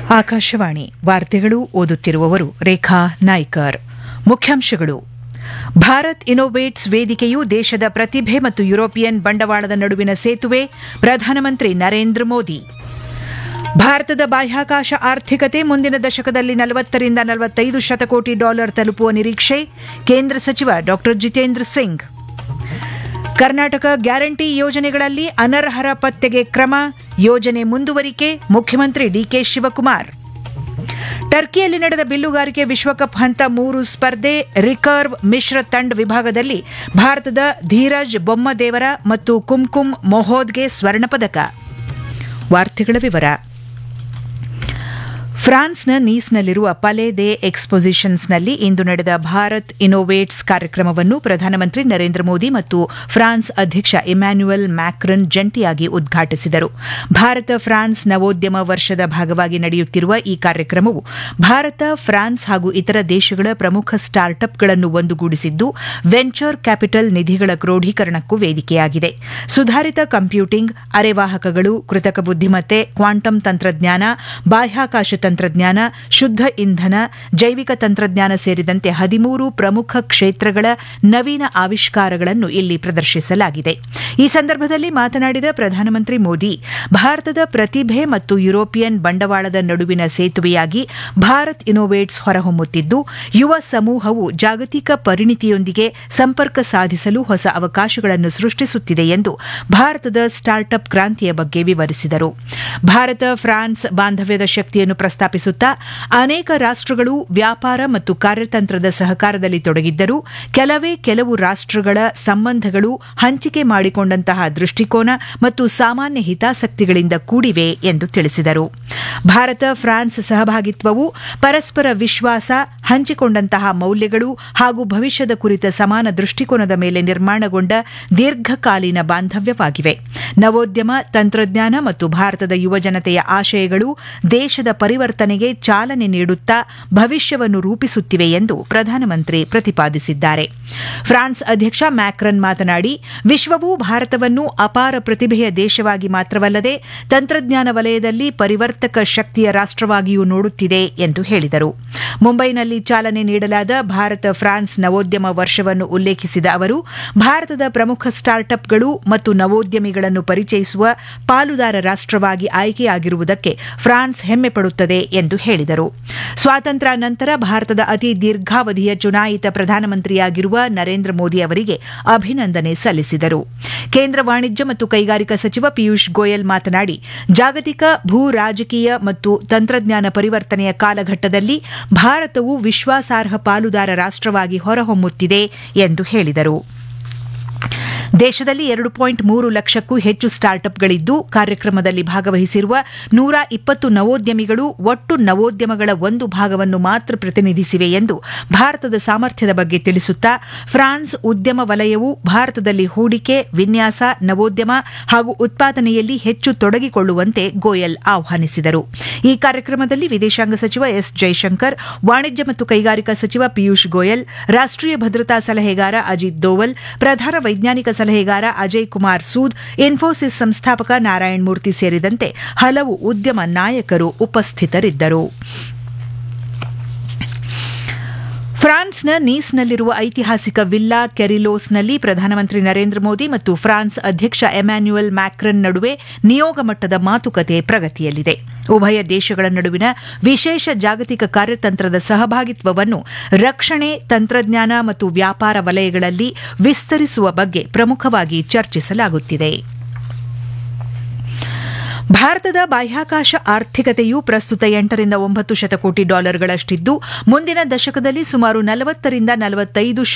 ಆಕಾಶವಾಣಿ ವಾರ್ತೆಗಳು ಓದುತ್ತಿರುವವರು ರೇಖಾ ನಾಯ್ಕರ್ ಮುಖ್ಯಾಂಶಗಳು ಭಾರತ್ ಇನೋವೇಟ್ಸ್ ವೇದಿಕೆಯು ದೇಶದ ಪ್ರತಿಭೆ ಮತ್ತು ಯುರೋಪಿಯನ್ ಬಂಡವಾಳದ ನಡುವಿನ ಸೇತುವೆ ಪ್ರಧಾನಮಂತ್ರಿ ನರೇಂದ್ರ ಮೋದಿ ಭಾರತದ ಬಾಹ್ಯಾಕಾಶ ಆರ್ಥಿಕತೆ ಮುಂದಿನ ದಶಕದಲ್ಲಿ ನಲವತ್ತರಿಂದ ನಲವತ್ತೈದು ಶತಕೋಟಿ ಡಾಲರ್ ತಲುಪುವ ನಿರೀಕ್ಷೆ ಕೇಂದ್ರ ಸಚಿವ ಡಾ ಜಿತೇಂದ್ರ ಸಿಂಗ್ ಕರ್ನಾಟಕ ಗ್ಯಾರಂಟಿ ಯೋಜನೆಗಳಲ್ಲಿ ಅನರ್ಹರ ಪತ್ತೆಗೆ ಕ್ರಮ ಯೋಜನೆ ಮುಂದುವರಿಕೆ ಮುಖ್ಯಮಂತ್ರಿ ಡಿಕೆ ಶಿವಕುಮಾರ್ ಟರ್ಕಿಯಲ್ಲಿ ನಡೆದ ಬಿಲ್ಲುಗಾರಿಕೆ ವಿಶ್ವಕಪ್ ಹಂತ ಮೂರು ಸ್ಪರ್ಧೆ ರಿಕರ್ವ್ ಮಿಶ್ರ ತಂಡ ವಿಭಾಗದಲ್ಲಿ ಭಾರತದ ಧೀರಜ್ ಬೊಮ್ಮದೇವರ ಮತ್ತು ಕುಂಕುಮ್ ಮೊಹೋದ್ಗೆ ಸ್ವರ್ಣ ಪದಕ ವಾರ್ತೆಗಳ ವಿವರ ಫ್ರಾನ್ಸ್ನ ನೀಸ್ನಲ್ಲಿರುವ ಪಲೆ ದೆ ಎಕ್ಸ್ಪೊಸಿಷನ್ಸ್ನಲ್ಲಿ ಇಂದು ನಡೆದ ಭಾರತ್ ಇನೋವೇಟ್ಸ್ ಕಾರ್ಯಕ್ರಮವನ್ನು ಪ್ರಧಾನಮಂತ್ರಿ ನರೇಂದ್ರ ಮೋದಿ ಮತ್ತು ಫ್ರಾನ್ಸ್ ಅಧ್ಯಕ್ಷ ಇಮ್ಯಾನ್ಯುಯಲ್ ಮ್ಯಾಕ್ರನ್ ಜಂಟಿಯಾಗಿ ಉದ್ಘಾಟಿಸಿದರು ಭಾರತ ಫ್ರಾನ್ಸ್ ನವೋದ್ಯಮ ವರ್ಷದ ಭಾಗವಾಗಿ ನಡೆಯುತ್ತಿರುವ ಈ ಕಾರ್ಯಕ್ರಮವು ಭಾರತ ಫ್ರಾನ್ಸ್ ಹಾಗೂ ಇತರ ದೇಶಗಳ ಪ್ರಮುಖ ಸ್ಟಾರ್ಟ್ಅಪ್ಗಳನ್ನು ಒಂದುಗೂಡಿಸಿದ್ದು ವೆಂಚರ್ ಕ್ಯಾಪಿಟಲ್ ನಿಧಿಗಳ ಕ್ರೋಢೀಕರಣಕ್ಕೂ ವೇದಿಕೆಯಾಗಿದೆ ಸುಧಾರಿತ ಕಂಪ್ಯೂಟಿಂಗ್ ಅರೆವಾಹಕಗಳು ಕೃತಕ ಬುದ್ದಿಮತ್ತೆ ಕ್ವಾಂಟಮ್ ತಂತ್ರಜ್ಞಾನ ಬಾಹ್ಯಾಕಾಶ ತಂತ್ರಜ್ಞಾನ ಶುದ್ಧ ಇಂಧನ ಜೈವಿಕ ತಂತ್ರಜ್ಞಾನ ಸೇರಿದಂತೆ ಹದಿಮೂರು ಪ್ರಮುಖ ಕ್ಷೇತ್ರಗಳ ನವೀನ ಆವಿಷ್ಕಾರಗಳನ್ನು ಇಲ್ಲಿ ಪ್ರದರ್ಶಿಸಲಾಗಿದೆ ಈ ಸಂದರ್ಭದಲ್ಲಿ ಮಾತನಾಡಿದ ಪ್ರಧಾನಮಂತ್ರಿ ಮೋದಿ ಭಾರತದ ಪ್ರತಿಭೆ ಮತ್ತು ಯುರೋಪಿಯನ್ ಬಂಡವಾಳದ ನಡುವಿನ ಸೇತುವೆಯಾಗಿ ಭಾರತ್ ಇನೋವೇಟ್ಸ್ ಹೊರಹೊಮ್ಮುತ್ತಿದ್ದು ಯುವ ಸಮೂಹವು ಜಾಗತಿಕ ಪರಿಣಿತಿಯೊಂದಿಗೆ ಸಂಪರ್ಕ ಸಾಧಿಸಲು ಹೊಸ ಅವಕಾಶಗಳನ್ನು ಸೃಷ್ಟಿಸುತ್ತಿದೆ ಎಂದು ಭಾರತದ ಸ್ಟಾರ್ಟ್ಅಪ್ ಕ್ರಾಂತಿಯ ಬಗ್ಗೆ ವಿವರಿಸಿದರು ಭಾರತ ಫ್ರಾನ್ಸ್ ಬಾಂಧವ್ಯದ ಶಕ್ತಿಯನ್ನು ಪ್ರಸ್ತಾಪಿಸುತ್ತಾ ಅನೇಕ ರಾಷ್ಟಗಳು ವ್ಯಾಪಾರ ಮತ್ತು ಕಾರ್ಯತಂತ್ರದ ಸಹಕಾರದಲ್ಲಿ ತೊಡಗಿದ್ದರೂ ಕೆಲವೇ ಕೆಲವು ರಾಷ್ಟಗಳ ಸಂಬಂಧಗಳು ಹಂಚಿಕೆ ಮಾಡಿಕೊಂಡಂತಹ ದೃಷ್ಟಿಕೋನ ಮತ್ತು ಸಾಮಾನ್ಯ ಹಿತಾಸಕ್ತಿಗಳಿಂದ ಕೂಡಿವೆ ಎಂದು ತಿಳಿಸಿದರು ಭಾರತ ಫ್ರಾನ್ಸ್ ಸಹಭಾಗಿತ್ವವು ಪರಸ್ಪರ ವಿಶ್ವಾಸ ಹಂಚಿಕೊಂಡಂತಹ ಮೌಲ್ಯಗಳು ಹಾಗೂ ಭವಿಷ್ಯದ ಕುರಿತ ಸಮಾನ ದೃಷ್ಟಿಕೋನದ ಮೇಲೆ ನಿರ್ಮಾಣಗೊಂಡ ದೀರ್ಘಕಾಲೀನ ಬಾಂಧವ್ಯವಾಗಿವೆ ನವೋದ್ಯಮ ತಂತ್ರಜ್ಞಾನ ಮತ್ತು ಭಾರತದ ಯುವಜನತೆಯ ಆಶಯಗಳು ದೇಶದ ಪರಿವರ್ತನೆಗೆ ಚಾಲನೆ ನೀಡುತ್ತಾ ಭವಿಷ್ಯವನ್ನು ರೂಪಿಸುತ್ತಿವೆ ಎಂದು ಪ್ರಧಾನಮಂತ್ರಿ ಪ್ರತಿಪಾದಿಸಿದ್ದಾರೆ ಫ್ರಾನ್ಸ್ ಅಧ್ಯಕ್ಷ ಮ್ಯಾಕ್ರನ್ ಮಾತನಾಡಿ ವಿಶ್ವವು ಭಾರತವನ್ನು ಅಪಾರ ಪ್ರತಿಭೆಯ ದೇಶವಾಗಿ ಮಾತ್ರವಲ್ಲದೆ ತಂತ್ರಜ್ಞಾನ ವಲಯದಲ್ಲಿ ಪರಿವರ್ತಕ ಶಕ್ತಿಯ ರಾಷ್ಟವಾಗಿಯೂ ನೋಡುತ್ತಿದೆ ಎಂದು ಹೇಳಿದರು ಮುಂಬೈನಲ್ಲಿ ಚಾಲನೆ ನೀಡಲಾದ ಭಾರತ ಫ್ರಾನ್ಸ್ ನವೋದ್ಯಮ ವರ್ಷವನ್ನು ಉಲ್ಲೇಖಿಸಿದ ಅವರು ಭಾರತದ ಪ್ರಮುಖ ಸ್ಟಾರ್ಟ್ಅಪ್ಗಳು ಮತ್ತು ನವೋದ್ಯಮಿಗಳನ್ನು ಪರಿಚಯಿಸುವ ಪಾಲುದಾರ ರಾಷ್ಟವಾಗಿ ಆಯ್ಕೆಯಾಗಿರುವುದಕ್ಕೆ ಫ್ರಾನ್ಸ್ ಹೆಮ್ಮೆ ಪಡುತ್ತದೆ ಎಂದು ಹೇಳಿದರು ಸ್ವಾತಂತ್ರ್ಯ ನಂತರ ಭಾರತದ ಅತಿ ದೀರ್ಘಾವಧಿಯ ಚುನಾಯಿತ ಪ್ರಧಾನಮಂತ್ರಿಯಾಗಿರುವ ನರೇಂದ್ರ ಮೋದಿ ಅವರಿಗೆ ಅಭಿನಂದನೆ ಸಲ್ಲಿಸಿದರು ಕೇಂದ್ರ ವಾಣಿಜ್ಯ ಮತ್ತು ಕೈಗಾರಿಕಾ ಸಚಿವ ಪಿಯೂಷ್ ಗೋಯಲ್ ಮಾತನಾಡಿ ಜಾಗತಿಕ ಭೂ ರಾಜಕೀಯ ಮತ್ತು ತಂತ್ರಜ್ಞಾನ ಪರಿವರ್ತನೆಯ ಕಾಲಘಟ್ಟದಲ್ಲಿ ಭಾರತವು ವಿಶ್ವಾಸಾರ್ಹ ಪಾಲುದಾರ ರಾಷ್ಟವಾಗಿ ಹೊರಹೊಮ್ಮುತ್ತಿದೆ ಎಂದು ಹೇಳಿದರು ದೇಶದಲ್ಲಿ ಎರಡು ಪಾಯಿಂಟ್ ಮೂರು ಲಕ್ಷಕ್ಕೂ ಹೆಚ್ಚು ಸ್ಟಾರ್ಟ್ಅಪ್ಗಳಿದ್ದು ಕಾರ್ಯಕ್ರಮದಲ್ಲಿ ಭಾಗವಹಿಸಿರುವ ನೂರ ಇಪ್ಪತ್ತು ನವೋದ್ಯಮಿಗಳು ಒಟ್ಟು ನವೋದ್ಯಮಗಳ ಒಂದು ಭಾಗವನ್ನು ಮಾತ್ರ ಪ್ರತಿನಿಧಿಸಿವೆ ಎಂದು ಭಾರತದ ಸಾಮರ್ಥ್ಯದ ಬಗ್ಗೆ ತಿಳಿಸುತ್ತಾ ಫ್ರಾನ್ಸ್ ಉದ್ಯಮ ವಲಯವು ಭಾರತದಲ್ಲಿ ಹೂಡಿಕೆ ವಿನ್ಯಾಸ ನವೋದ್ಯಮ ಹಾಗೂ ಉತ್ಪಾದನೆಯಲ್ಲಿ ಹೆಚ್ಚು ತೊಡಗಿಕೊಳ್ಳುವಂತೆ ಗೋಯಲ್ ಆಹ್ವಾನಿಸಿದರು ಈ ಕಾರ್ಯಕ್ರಮದಲ್ಲಿ ವಿದೇಶಾಂಗ ಸಚಿವ ಎಸ್ ಜೈಶಂಕರ್ ವಾಣಿಜ್ಯ ಮತ್ತು ಕೈಗಾರಿಕಾ ಸಚಿವ ಪಿಯೂಷ್ ಗೋಯಲ್ ರಾಷ್ಟೀಯ ಭದ್ರತಾ ಸಲಹೆಗಾರ ಅಜಿತ್ ದೋವಲ್ ಪ್ರಧಾನ ವೈಜ್ಞಾನಿಕ ಸಲಹೆಗಾರ ಅಜಯ್ ಕುಮಾರ್ ಸೂದ್ ಇನ್ಫೋಸಿಸ್ ಸಂಸ್ಥಾಪಕ ನಾರಾಯಣ್ ಮೂರ್ತಿ ಸೇರಿದಂತೆ ಹಲವು ಉದ್ಯಮ ನಾಯಕರು ಉಪಸ್ಥಿತರಿದ್ದರು ಫ್ರಾನ್ಸ್ನ ನೀಸ್ನಲ್ಲಿರುವ ಐತಿಹಾಸಿಕ ವಿಲ್ಲಾ ಕೆರಿಲೋಸ್ನಲ್ಲಿ ಪ್ರಧಾನಮಂತ್ರಿ ನರೇಂದ್ರ ಮೋದಿ ಮತ್ತು ಫ್ರಾನ್ಸ್ ಅಧ್ಯಕ್ಷ ಎಮ್ಯಾನ್ಯುಯಲ್ ಮ್ಯಾಕ್ರನ್ ನಡುವೆ ನಿಯೋಗ ಮಟ್ಟದ ಮಾತುಕತೆ ಪ್ರಗತಿಯಲ್ಲಿದೆ ಉಭಯ ದೇಶಗಳ ನಡುವಿನ ವಿಶೇಷ ಜಾಗತಿಕ ಕಾರ್ಯತಂತ್ರದ ಸಹಭಾಗಿತ್ವವನ್ನು ರಕ್ಷಣೆ ತಂತ್ರಜ್ಞಾನ ಮತ್ತು ವ್ಯಾಪಾರ ವಲಯಗಳಲ್ಲಿ ವಿಸ್ತರಿಸುವ ಬಗ್ಗೆ ಪ್ರಮುಖವಾಗಿ ಚರ್ಚಿಸಲಾಗುತ್ತಿದೆ ಭಾರತದ ಬಾಹ್ಯಾಕಾಶ ಆರ್ಥಿಕತೆಯು ಪ್ರಸ್ತುತ ಎಂಟರಿಂದ ಒಂಬತ್ತು ಶತಕೋಟಿ ಡಾಲರ್ಗಳಷ್ಟಿದ್ದು ಮುಂದಿನ ದಶಕದಲ್ಲಿ ಸುಮಾರು ನಲವತ್ತರಿಂದ ನಲವತ್ತೈದು